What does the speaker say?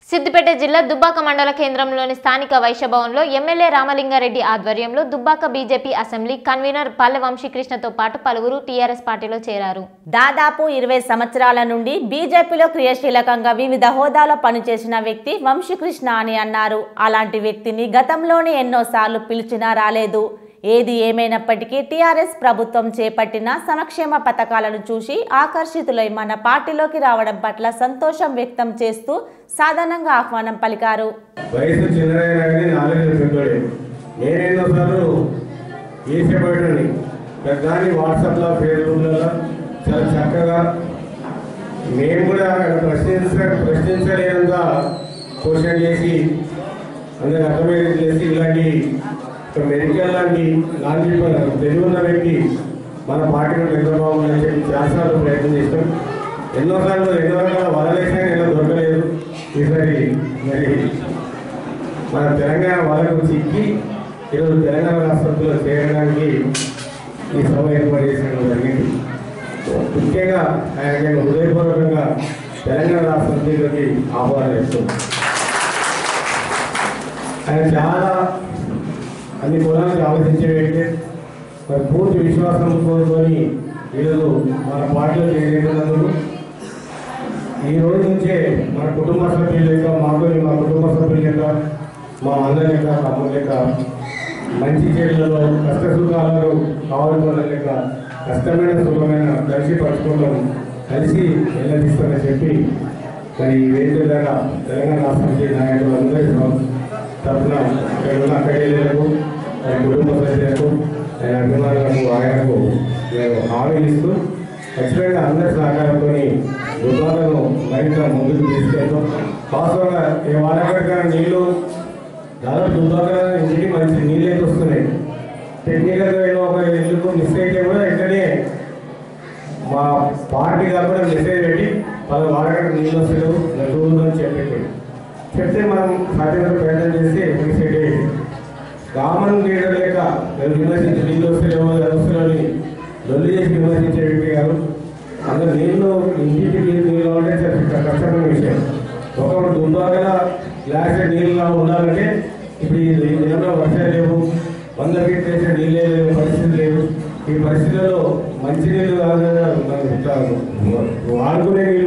సిద్దిపేట జిల్లా దుబ్బాక మండల కేంద్రంలోని స్థానిక వైశ్యభవన్లో ఎమ్మెల్యే రామలింగారెడ్డి ఆధ్వర్యంలో దుబ్బాక బీజేపీ అసెంబ్లీ కన్వీనర్ పల్లె వంశీకృష్ణతో పాటు పలువురు టీఆర్ఎస్ పార్టీలో చేరారు దాదాపు ఇరవై సంవత్సరాల నుండి బీజేపీలో క్రియాశీలకంగా వివిధ హోదాలో పనిచేసిన వ్యక్తి వంశీకృష్ణ అని అన్నారు అలాంటి వ్యక్తిని గతంలోనే ఎన్నోసార్లు పిలిచినా రాలేదు ఏది ఏమైనప్పటికీ టీఆర్ఎస్ ప్రభుత్వం చేపట్టిన సంక్షేమ పథకాలను చూసి ఆకర్షితులై మన పార్టీలోకి రావడం పట్ల సంతోషం వ్యక్తం చేస్తూ సాధారణంగా ఆహ్వానం పలికారు వయసు చిన్నదైనా కానీ నాలెడ్జ్ పెద్దోడే నేనెన్నోసార్లు వేసేపడండి దాన్ని వాట్సాప్లో ఫేస్బుక్లలో చాలా చక్కగా మేము కూడా ప్రశ్నించ ప్రశ్నించలేనంత క్వశ్చన్ చేసి అందరికి అర్థమయ్యేది చేసి ఇలాంటి ఒక మెడికల్ లాంటి లాంటి తెలివి ఉన్న వ్యక్తి మన పార్టీలో నిద్రబాబుని చెప్పి చాలాసార్లు ప్రయత్నం చేస్తాం ఎన్నోసార్లు ఎన్నో రకాల వరలేసినా ఇలా దొరకలేదు ఈసారి మరి మన తెలంగాణ వాళ్ళకు చిక్కి ఈరోజు తెలంగాణ రాష్ట్రంలో చేరడానికి ఈ సభ ఏర్పాటు చేసిన జరిగింది ముఖ్యంగా ఆయన నేను హృదయపూర్వకంగా తెలంగాణ రాష్ట్ర సమితిలోకి ఆహ్వానం చేస్తున్నాను ఆయన చాలా అన్ని కులాలకు ఆలోచించే వ్యక్తి మరి పూర్తి విశ్వాసం కోరుకొని ఈరోజు మన పార్టీలో చేరినందుకు ఈ రోజు నుంచే మన కుటుంబ సభ్యుల యొక్క మాకు మా కుటుంబ సభ్యుల యొక్క మా అన్న యొక్క తమ్ముల యొక్క మంచి చెడులలో కష్ట సుఖాలలో కావాలనుకున్న యొక్క కష్టమైన సుఖమైన కలిసి పంచుకోవడం కలిసి వెళ్ళదీస్తామని చెప్పి మరి ఈ వేదిక ద్వారా తెలంగాణ రాష్ట్రానికి నాయకులు అందరి తరఫున ఇక్కడ ఉన్న అక్కడేళ్లకు ఆయన కుటుంబ సభ్యులకు ఆయన అభిమానులకు ఆయనకు మేము హామీలు ఇస్తూ ఖచ్చితంగా అందరి సహకారంతో దుర్గాలను మరింత ముందుకు తీసుకెళ్తాం వాస్తవంగా ఈ వాడకడిగా నీళ్లు దాదాపు దుర్గాగా ఇంటికి మంచి నీళ్ళు అయితే వస్తున్నాయి టెక్నికల్గా ఏదో ఒక ఇల్లుకు మిస్ అయితే కూడా వెంటనే మా పార్టీ కాకుండా మెసేజ్ పెట్టి పలు వాడకడ నీళ్ళు వస్తలేవు నలుగురు అని చెప్పి చెప్తే మనం సాధ్యమైన ప్రయత్నం చేసి ఎప్పటికీ కామన్ లీడర్ లేక నేను విమర్శించి నీళ్ళు వస్తలేమో వస్తున్నాయని లొల్లి చేసి విమర్శించే వ్యక్తి కాదు అందులో నీళ్ళు ఇంటికి నీళ్ళు నీళ్ళు అంటే చాలా కష్టమైన విషయం ఒకప్పుడు దుంబాగల గ్లాస్ నీళ్ళలా ఉండాలంటే ఇప్పుడు ఈ దినంలో వర్షాలు లేవు వంద ఫీట్ వేసే నీళ్ళే లేవు పరిస్థితి లేవు ఈ పరిస్థితుల్లో మంచి నీళ్ళు కాదు వాడుకునే నీళ్ళు